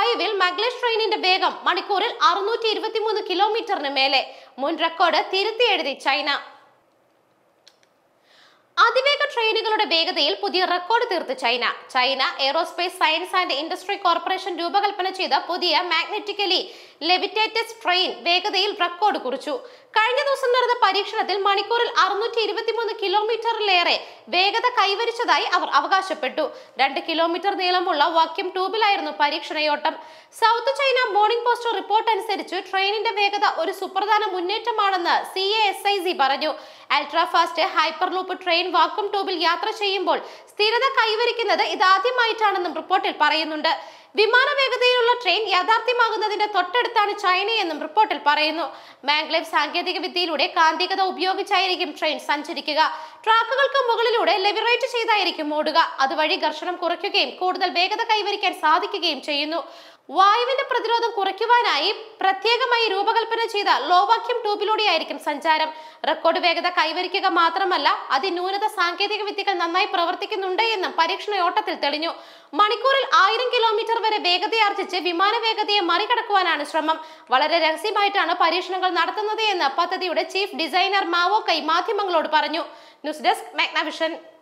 വായുവിൽ മഗ്ലേഷ് ട്രെയിനിന്റെ വേഗം മണിക്കൂറിൽ അറുന്നൂറ്റി ഇരുപത്തിമൂന്ന് കിലോമീറ്ററിന് മേലെ മുൻ റെക്കോർഡ് തിരുത്തി എഴുതി ചൈന അതിവേഗ ട്രെയിനുകളുടെ വേഗതയിൽ പുതിയ റെക്കോർഡ് തീർത്ത് China China aerospace science and industry corporation രൂപകൽപ്പന ചെയ്ത പുതിയ മാഗ്നറ്റിക്കലി ലെവിറ്റേറ്റസ് ട്രെയിൻ വേഗതയിൽ റെക്കോർഡ് കുറിച്ചു കഴിഞ്ഞ ദിവസം നടന്ന പരീക്ഷണത്തിൽ മണിക്കൂറിൽ അറുന്നൂറ്റി ഇരുപത്തിമൂന്ന് കിലോമീറ്ററിലേറെ വേഗത കൈവരിച്ചതായി അവർ അവകാശപ്പെട്ടു രണ്ട് കിലോമീറ്റർ നീളമുള്ള വാക്യൂം ട്യൂബിലായിരുന്നു പരീക്ഷണയോട്ടം South China Morning Post report അനുസരിച്ച് ട്രെയിനിന്റെ വേഗത ഒരു സുപ്രധാന മുന്നേറ്റമാണെന്ന് C A S I C പറഞ്ഞു ultra fast hyperloop train vacuum ട്യൂബിൽ യാത്ര ചെയ്യുമ്പോൾ സ്ഥിരത കൈവരിക്കുന്നത് ഇതാദ്യമായിട്ടാണെന്നും റിപ്പോർട്ടിൽ പറയുന്നുണ്ട് വിമാന വേഗതയിലുള്ള ട്രെയിൻ യാഥാർത്ഥ്യമാകുന്നതിന്റെ തൊട്ടടുത്താണ് ചൈനയെന്നും റിപ്പോർട്ടിൽ പറയുന്നു മാംഗ്ലേവ് സാങ്കേതിക വിദ്യയിലൂടെ കാന്തികത ഉപയോഗിച്ചായിരിക്കും ട്രെയിൻ സഞ്ചരിക്കുക ട്രാക്കുകൾക്ക് മുകളിലൂടെ ലെവിറേറ്റ് ചെയ്തായിരിക്കും ഓടുക അതുവഴി ഘർഷണം കുറയ്ക്കുകയും കൂടുതൽ വേഗത കൈവരിക്കാൻ സാധിക്കുകയും ചെയ്യുന്നു വായുവിന്റെ പ്രതിരോധം കുറയ്ക്കുവാനായി പ്രത്യേകമായി രൂപകൽപ്പന ചെയ്ത ലോവാക്യം ട്യൂബിലൂടെയായിരിക്കും സഞ്ചാരം റെക്കോർഡ് വേഗത കൈവരിക്കുക മാത്രമല്ല അതിന്യൂനത സാങ്കേതിക വിദ്യകൾ നന്നായി പ്രവർത്തിക്കുന്നുണ്ട് എന്നും പരീക്ഷണയോട്ടത്തിൽ തെളിഞ്ഞു മണിക്കൂറിൽ ആയിരം കിലോമീറ്റർ വരെ വേഗതയാർജിച്ച് വിമാന വേഗതയെ മറികടക്കുവാനാണ് ശ്രമം വളരെ രഹസ്യമായിട്ടാണ് പരീക്ഷണങ്ങൾ നടത്തുന്നത് എന്ന് പദ്ധതിയുടെ ചീഫ് ഡിസൈനർ മാവോ കൈ മാധ്യമങ്ങളോട് പറഞ്ഞു ന്യൂസ് ഡെസ്ക് മാഗ്നവിഷൻ